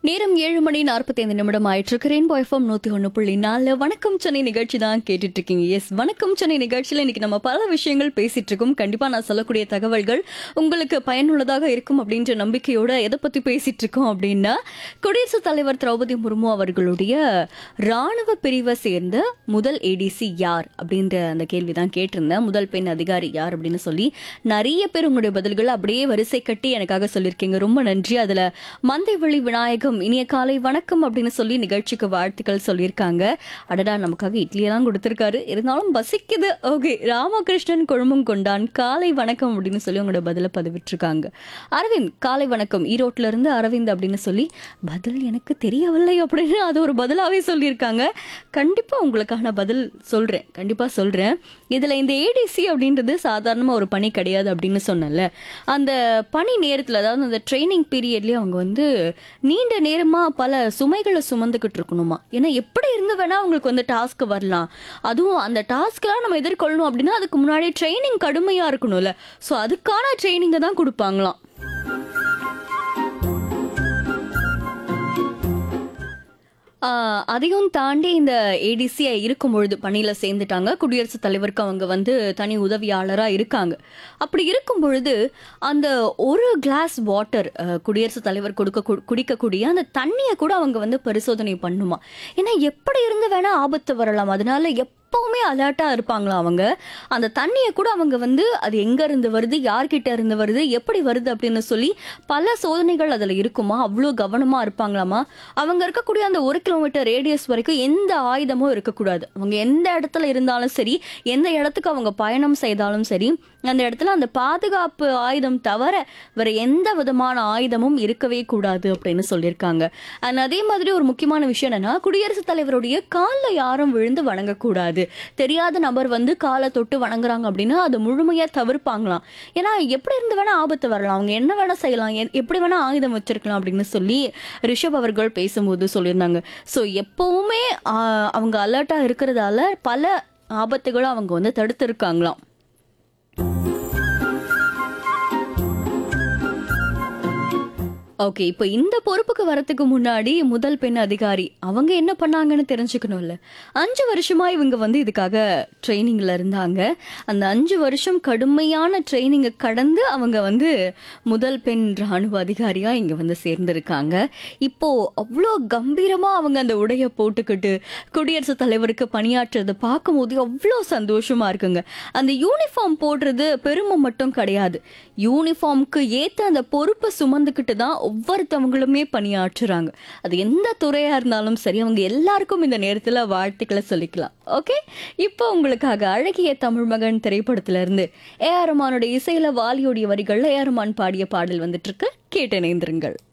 நேரம் ஏழு மணி நாற்பத்தைந்து நிமிடம் ஆயிட்டு ரெயின்போ எஃப்எம் நூத்தி ஒன்று புள்ளி நாலு வணக்கம் சென்னை நிகழ்ச்சி தான் கேட்டுட்டு இருக்கீங்க எஸ் வணக்கம் சென்னை நிகழ்ச்சியில இன்னைக்கு நம்ம பல விஷயங்கள் பேசிட்டு இருக்கோம் கண்டிப்பா நான் சொல்லக்கூடிய தகவல்கள் உங்களுக்கு பயனுள்ளதாக இருக்கும் அப்படின்ற நம்பிக்கையோட எதை பத்தி பேசிட்டு இருக்கோம் அப்படின்னா குடியரசுத் தலைவர் திரௌபதி முர்மு அவர்களுடைய ராணுவ பிரிவை சேர்ந்த முதல் ஏடிசி யார் அப்படின்ற அந்த கேள்வி தான் கேட்டிருந்தேன் முதல் பெண் அதிகாரி யார் அப்படின்னு சொல்லி நிறைய பேர் உங்களுடைய பதில்கள் அப்படியே வரிசை கட்டி எனக்காக சொல்லியிருக்கீங்க ரொம்ப நன்றி அதுல மந்தைவெளி விநாயகம் இனிய காலை வணக்கம் அப்படின்னு சொல்லி நிகழ்ச்சிக்கு வாழ்த்துக்கள் சொல்லியிருக்காங்க அடடா நமக்காக இட்லியெல்லாம் கொடுத்துருக்காரு இருந்தாலும் பசிக்குது ஓகே ராமகிருஷ்ணன் கொழும்பும் கொண்டான் காலை வணக்கம் அப்படின்னு சொல்லி உங்களோட பதில பதிவிட்டிருக்காங்க அரவிந்த் காலை வணக்கம் ஈரோட்ல இருந்து அரவிந்த் அப்படின்னு சொல்லி பதில் எனக்கு தெரியவில்லை அப்படின்னு அது ஒரு பதிலாவே சொல்லியிருக்காங்க கண்டிப்பா உங்களுக்கான பதில் சொல்றேன் கண்டிப்பா சொல்றேன் இதுல இந்த ஏடிசி அப்படின்றது சாதாரணமா ஒரு பணி கிடையாது அப்படின்னு சொன்னேன்ல அந்த பணி நேரத்துல அதாவது அந்த ட்ரைனிங் பீரியட்லயே அவங்க வந்து நீண்ட நேரமா பல சுமைகளை சுமந்துக்கிட்டு இருக்கணுமா ஏன்னா எப்படி இருந்து வேணா அவங்களுக்கு வந்து டாஸ்க் வரலாம் அதுவும் அந்த டாஸ்க்லாம் நம்ம எதிர்கொள்ளணும் அப்படின்னா அதுக்கு முன்னாடி ட்ரைனிங் கடுமையா இருக்கணும்ல ஸோ அதுக்கான ட்ரைனிங்கை தான் கொடுப்பாங்களாம் ஆஹ் அதையும் தாண்டி இந்த ஏடிசி இருக்கும் பொழுது பணியில் சேர்ந்துட்டாங்க குடியரசுத் தலைவருக்கு அவங்க வந்து தனி உதவியாளராக இருக்காங்க அப்படி இருக்கும் பொழுது அந்த ஒரு கிளாஸ் வாட்டர் குடியரசுத் தலைவர் கொடுக்க கு- குடிக்கக்கூடிய அந்த தண்ணியை கூட அவங்க வந்து பரிசோதனை பண்ணுமா ஏன்னா எப்படி இருந்து வேணா ஆபத்து வரலாம் அதனால எப்பவுமே அலர்ட்டா இருப்பாங்களா அவங்க அந்த தண்ணியை கூட அவங்க வந்து அது எங்க இருந்து வருது யார்கிட்ட இருந்து வருது எப்படி வருது அப்படின்னு சொல்லி பல சோதனைகள் அதுல இருக்குமா அவ்வளோ கவனமா இருப்பாங்களாமா அவங்க இருக்கக்கூடிய அந்த ஒரு கிலோமீட்டர் ரேடியஸ் வரைக்கும் எந்த ஆயுதமும் இருக்கக்கூடாது அவங்க எந்த இடத்துல இருந்தாலும் சரி எந்த இடத்துக்கு அவங்க பயணம் செய்தாலும் சரி அந்த இடத்துல அந்த பாதுகாப்பு ஆயுதம் தவிர வேற எந்த விதமான ஆயுதமும் இருக்கவே கூடாது அப்படின்னு சொல்லியிருக்காங்க அண்ட் அதே மாதிரி ஒரு முக்கியமான விஷயம் என்னன்னா குடியரசுத் தலைவருடைய காலில் யாரும் விழுந்து வணங்கக்கூடாது தெரியாத நபர் வந்து காலை தொட்டு வணங்குறாங்க அப்படின்னா அது முழுமையா தவிர்ப்பாங்களாம் ஏன்னா எப்படி இருந்து வேணா ஆபத்து வரலாம் அவங்க என்ன வேணா செய்யலாம் எ- எப்படி வேணா ஆயுதம் வச்சிருக்கலாம் அப்படின்னு சொல்லி ரிஷப் அவர்கள் பேசும்போது சொல்லியிருந்தாங்க ஸோ எப்பவுமே ஆஹ், அவங்க அலர்ட்டா இருக்கிறதால பல ஆபத்துகளை அவங்க வந்து தடுத்திருக்காங்களாம் ஓகே இப்போ இந்த பொறுப்புக்கு வரதுக்கு முன்னாடி முதல் பெண் அதிகாரி அவங்க என்ன பண்ணாங்கன்னு தெரிஞ்சுக்கணும்ல அஞ்சு வருஷமா இவங்க வந்து இதுக்காக ட்ரைனிங்ல இருந்தாங்க அந்த அஞ்சு வருஷம் கடுமையான ட்ரைனிங்கை கடந்து அவங்க வந்து முதல் பெண் ராணுவ அதிகாரியா இங்க வந்து சேர்ந்திருக்காங்க இப்போ அவ்வளோ கம்பீரமா அவங்க அந்த உடைய போட்டுக்கிட்டு குடியரசுத் தலைவருக்கு பணியாற்றுறதை பார்க்கும்போது அவ்வளோ சந்தோஷமா இருக்குங்க அந்த யூனிஃபார்ம் போடுறது பெருமை மட்டும் கிடையாது யூனிஃபார்முக்கு ஏத்த அந்த பொறுப்பை சுமந்துக்கிட்டு தான் ஒவ்வொருத்தவங்களுமே பணியாற்றுறாங்க அது எந்த துறையா இருந்தாலும் சரி அவங்க எல்லாருக்கும் இந்த நேரத்துல வாழ்த்துக்களை சொல்லிக்கலாம் ஓகே இப்போ உங்களுக்காக அழகிய தமிழ் மகன் திரைப்படத்துல இருந்து ஏ ஆர் ரமானுடைய இசையில வாலியோடைய வரிகள்ல ஏ ஆர் ரமான் பாடிய பாடல் வந்துட்டு இருக்கு கேட்டு இணைந்திருங்கள்